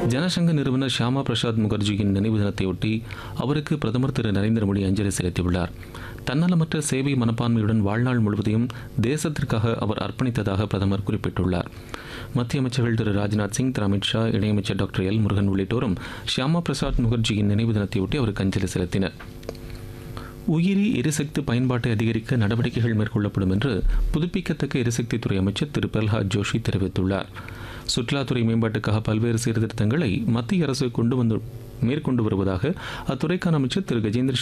ஜனசங்க நிறுவனர் ஷியாமா பிரசாத் முகர்ஜியின் நினைவு தினத்தையொட்டி அவருக்கு பிரதமர் திரு நரேந்திர மோடி அஞ்சலி செலுத்தியுள்ளார் தன்னலமற்ற சேவை மனப்பான்மையுடன் வாழ்நாள் முழுவதையும் தேசத்திற்காக அவர் அர்ப்பணித்ததாக பிரதமர் குறிப்பிட்டுள்ளார் மத்திய அமைச்சர்கள் திரு ராஜ்நாத் சிங் திரு அமித்ஷா இணையமைச்சர் டாக்டர் எல் முருகன் உள்ளிட்டோரும் ஷியாமா பிரசாத் முகர்ஜியின் நினைவு தினத்தையொட்டி அவருக்கு அஞ்சலி செலுத்தினர் உயிரி எரிசக்தி பயன்பாட்டை அதிகரிக்க நடவடிக்கைகள் மேற்கொள்ளப்படும் என்று புதுப்பிக்கத்தக்க எரிசக்தித்துறை அமைச்சர் திரு பிரல்ஹாத் ஜோஷி தெரிவித்துள்ளார் சுற்றுலாத்துறை மேம்பாட்டுக்காக பல்வேறு சீர்திருத்தங்களை மத்திய அரசு கொண்டு வந்து மேற்கொண்டு வருவதாக அத்துறைக்கான அமைச்சர் திரு கஜேந்திர